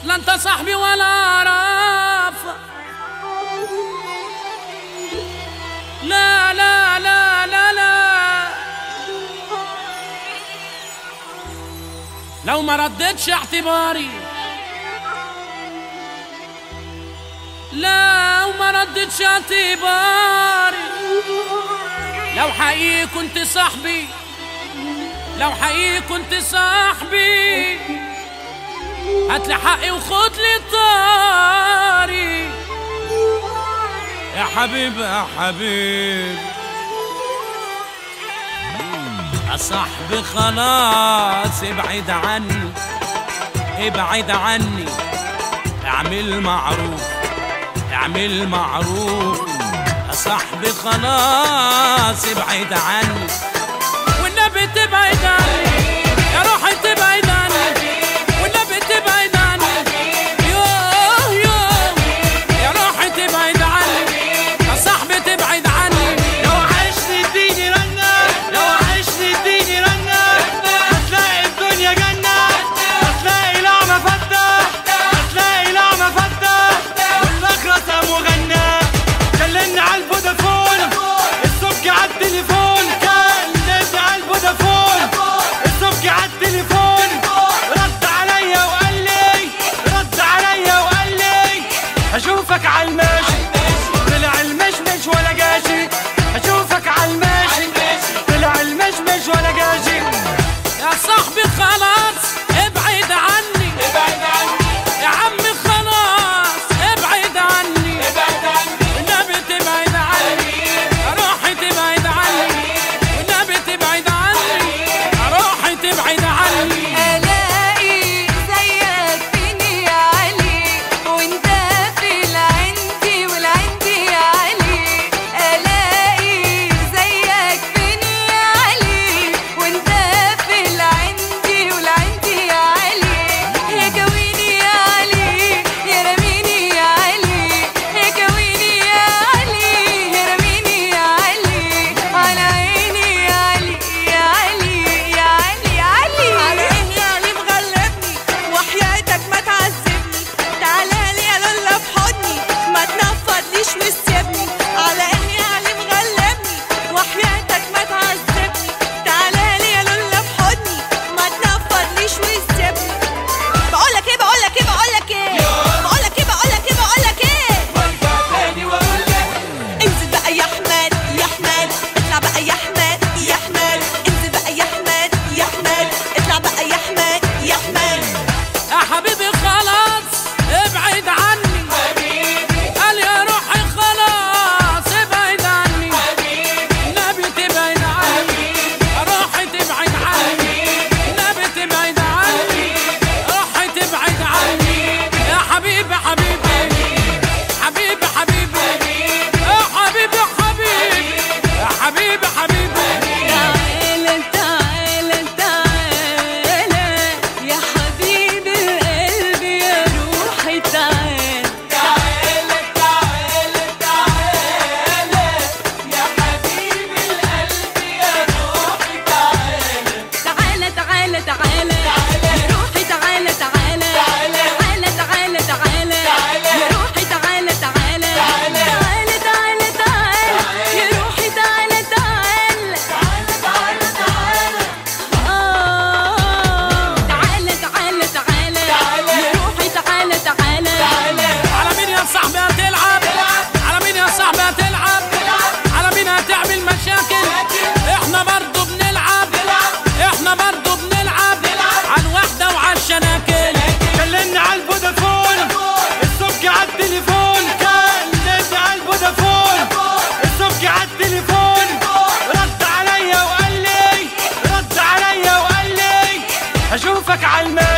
لا انت صاحبي ولا اعرف لا لا لا لا لا لو ما ردتش اعتباري لو ما ردتش اعتباري لو حقيقي كنت صاحبي لو حقيقي كنت صاحبي هاتلي حقي وخد لي طاري يا حبيبي يا حبيبي يا صاحبي خلاص ابعد عني ابعد عني اعمل معروف اعمل معروف يا صاحبي خلاص ابعد عني والنبي تبعد عني يا روحي تبعد عني والنبي تبعد عني يوه يوه يا روحي تبعد عني يا صاحبي تبعد عني لو عشت اديني رنة لو عشت اديني رنة هتلاقي الدنيا جنة هتلاقي لعمة فتة هتلاقي لعمة فتة والمخرطة مغنى كلمني على الفودافون الصبح على التليفون كلمني على الفودافون الصبح على التليفون رد عليا وقال لي رد عليا وقال لي اشوفك على الماشي طلع المشمش ولا جاشي اشوفك على الماشي طلع المشمش ولا جاشي يا صاحبي خلاص ابعد عني ابعد عني يا عمي خلاص ابعد عني ابعد عني والنبي تبعد عني روحي تبعد عني والنبي تبعد عني روحي تبعد عني الاقي زيك فيني يا علي وانت في العندي والعندي يا علي الاقي زيك فيني يا علي وانت في العندي والعندي يا علي يا جويني يا علي يا رميني يا علي يا جويني يا علي يا رميني يا علي على عيني يا علي يا علي يا علي يا علي على عيني يا علي مغلبني وحياتك ما تعذبني تعالى لي يا لولا في حضني ما تنفضليش وتسيبني على عيني يا علي مغلبني وحياتك ما تعذبني تعالى لي يا لولا في حضني ما تنفضليش وتسيبني بقولك ايه بقولك ايه بقولك ايه بقولك ايه بقولك ايه بقولك ايه وارجع تاني واقول لك انزل بقى يا احمد يا احمد اطلع بقى يا احمد يا احمد انزل بقى يا احمد يا احمد اطلع بقى يا احمد يا احمد يا حبيبي خلاص ابعد عني قال يا روحي خلاص ابعد عني النبي تبعد عني روحي تبعد عني النبي تبعد عني روحي تبعد عني يا حبيبي حبيبي حبيبي حبيبي يا حبيبي حبيبي يا حبيبي حبيبي تعالى تعالى تعالى يا حبيب القلب يا روحي تعالى تعالى تعالى تعالى يا حبيب القلب يا روحي تعالى تعالى تعالى تعالى يا روحي تعالى تعالى تعالى تعالى تعالى يا روحي تعالى تعالى تعالى تعالى تعالى يا روحي تعالى تعالى تعالى تعالى آه تعالى تعالى تعالى يا روحي تعالى تعالى على مين يا صاحبي هتلعب على مين يا صاحبي هتلعب على مين هتعمل مشاكل احنا برضو بنلعب احنا برضو بنلعب على الوحدة وعلى الشناكل كلمني على الفودافون الصبح على التليفون كلمني على الفودافون الصبح على التليفون رد عليا وقال لي رد عليا وقال لي اشوفك على الماشي